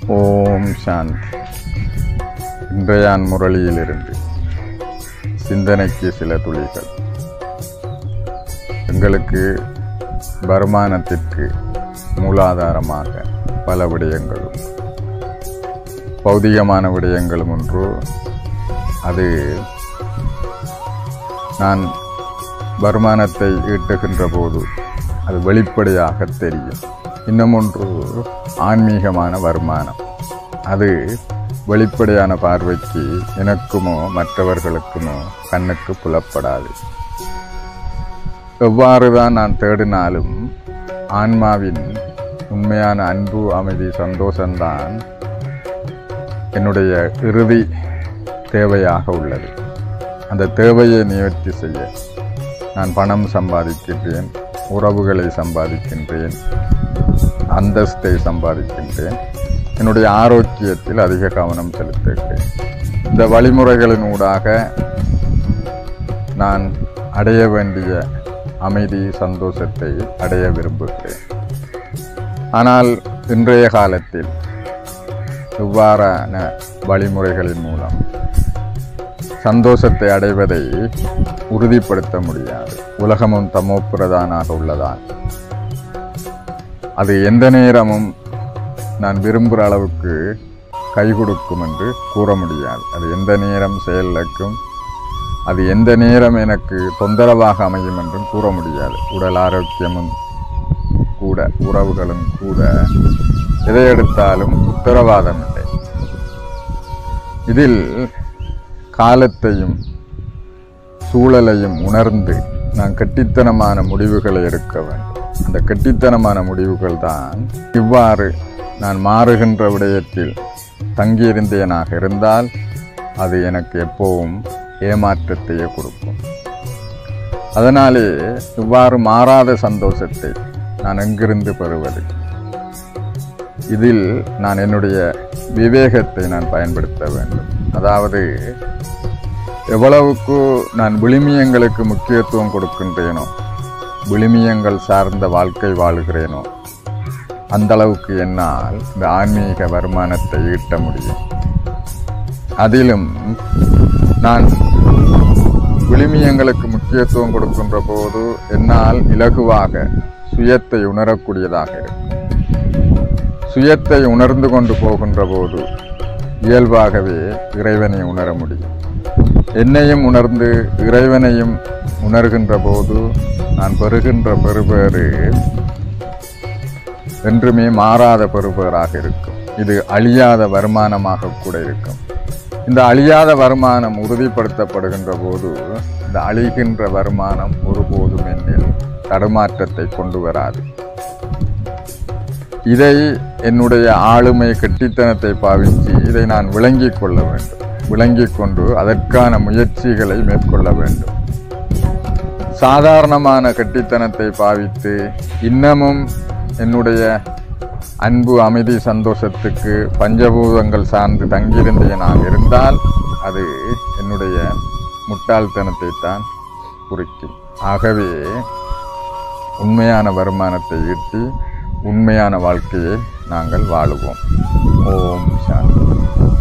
ஓம் சாந்தி இன்றையான் முரளியிலிருந்து சிந்தனைக்கு சில துளிகள் எங்களுக்கு வருமானத்திற்கு மூலாதாரமாக பல விடயங்களும் பௌதிகமான விடயங்களும் ஒன்று அது நான் வருமானத்தை ஈட்டுகின்ற போது அது வெளிப்படையாக தெரியும் இன்னும் ஒன்று ஆன்மீகமான வருமானம் அது வெளிப்படையான பார்வைக்கு எனக்குமோ மற்றவர்களுக்குமோ கண்ணுக்கு புலப்படாது எவ்வாறு தான் நான் தேடினாலும் ஆன்மாவின் உண்மையான அன்பு அமைதி சந்தோஷம்தான் என்னுடைய இறுதி தேவையாக உள்ளது அந்த தேவையை நிவர்த்தி செய்ய நான் பணம் சம்பாதிக்கின்றேன் உறவுகளை சம்பாதிக்கின்றேன் அந்தஸ்தை சம்பாதிக்கின்றேன் என்னுடைய ஆரோக்கியத்தில் அதிக கவனம் செலுத்துகிறேன் இந்த வழிமுறைகளின் ஊடாக நான் அடைய வேண்டிய அமைதி சந்தோஷத்தை அடைய விரும்புகிறேன் ஆனால் இன்றைய காலத்தில் இவ்வாறான வழிமுறைகளின் மூலம் சந்தோஷத்தை அடைவதை உறுதிப்படுத்த முடியாது உலகமும் தமோ பிரதானாக உள்ளதால் அது எந்த நேரமும் நான் விரும்புகிற அளவுக்கு கை கொடுக்கும் என்று கூற முடியாது அது எந்த நேரம் செயலுக்கும் அது எந்த நேரம் எனக்கு தொந்தரவாக அமையும் என்றும் கூற முடியாது உடல் ஆரோக்கியமும் கூட உறவுகளும் கூட எதை எடுத்தாலும் உத்தரவாதம் இல்லை இதில் காலத்தையும் சூழலையும் உணர்ந்து நான் கட்டித்தனமான முடிவுகளை எடுக்க வேண்டும் அந்த கட்டித்தனமான முடிவுகள் தான் இவ்வாறு நான் மாறுகின்ற விடயத்தில் தங்கியிருந்தேனாக இருந்தால் அது எனக்கு எப்போவும் ஏமாற்றத்தையே கொடுக்கும் அதனாலே இவ்வாறு மாறாத சந்தோஷத்தை நான் எங்கிருந்து பெறுவது இதில் நான் என்னுடைய விவேகத்தை நான் பயன்படுத்த வேண்டும் அதாவது எவ்வளவுக்கு நான் விளிமியங்களுக்கு முக்கியத்துவம் கொடுக்கின்றேனோ விளிமியங்கள் சார்ந்த வாழ்க்கை வாழுகிறேனோ அந்த அளவுக்கு என்னால் இந்த ஆன்மீக வருமானத்தை ஈட்ட முடியும் அதிலும் நான் விளிமியங்களுக்கு முக்கியத்துவம் கொடுக்கின்ற போது என்னால் இலகுவாக சுயத்தை உணரக்கூடியதாக இருக்கும் சுயத்தை உணர்ந்து கொண்டு போகின்ற போது இயல்பாகவே இறைவனை உணர முடியும் என்னையும் உணர்ந்து இறைவனையும் உணர்கின்ற போது நான் பெறுகின்ற பெறுபேறு என்றுமே மாறாத பெறுபேறாக இருக்கும் இது அழியாத வருமானமாக கூட இருக்கும் இந்த அழியாத வருமானம் உறுதிப்படுத்தப்படுகின்ற போது இந்த அழிகின்ற வருமானம் ஒருபோதும் என்னில் தடுமாற்றத்தை கொண்டு வராது இதை என்னுடைய ஆளுமை கெட்டித்தனத்தை பாவித்து இதை நான் விளங்கிக் கொள்ள வேண்டும் விளங்கிக் கொண்டு அதற்கான முயற்சிகளை மேற்கொள்ள வேண்டும் சாதாரணமான கெட்டித்தனத்தை பாவித்து இன்னமும் என்னுடைய அன்பு அமைதி சந்தோஷத்துக்கு பஞ்சபூதங்கள் சார்ந்து தங்கியிருந்தேனாக இருந்தால் அது என்னுடைய முட்டாள்தனத்தை தான் குறிக்கும் ஆகவே உண்மையான வருமானத்தை ஈட்டி உண்மையான வாழ்க்கையை நாங்கள் வாழுவோம் ஓம் சாந்தி